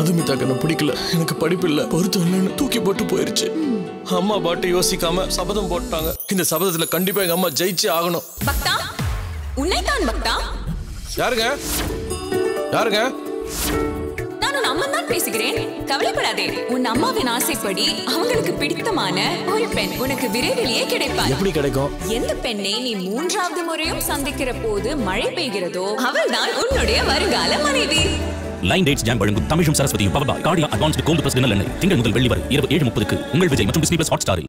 மதுமிதாக்கு என்ன பிடிக்கல எனக்கு படிப்பு இல்ல பொருத்தம் இல்லைன்னு தூக்கி போட்டு போயிருச்சு அம்மா பாட்டு யோசிக்காம சபதம் போட்டாங்க இந்த சபதத்துல கண்டிப்பா எங்க அம்மா ஜெயிச்சே ஆகணும் பக்தா உன்னைத்தான் பக்தா யாருங்க யாருங்க நான் உன் அம்மா தான் பேசுகிறேன் கவலைப்படாதே உன் அம்மாவின் ஆசைப்படி அவங்களுக்கு பிடித்தமான ஒரு பெண் உனக்கு விரைவிலேயே கிடைப்பாள் எப்படி கிடைக்கும் எந்த பெண்ணை நீ மூன்றாவது முறையும் சந்திக்கிற போது மழை பெய்கிறதோ அவள்தான் உன்னுடைய வருங்கால மனைவி லைன் டேட்ஸ் ஜாம் வழங்கும் தமிழும் சரஸ்வதியும் பவர்பாய் Cardia advanced gold plus dinner எண்ணெய் திங்கள் முதல் வெள்ளி வரை இரவு ஏழு முப்பதுக்கு உங்கள் விஜய் மற்றும் டிஸ்னி பிளஸ் ஹாட் ஸ்டாரில்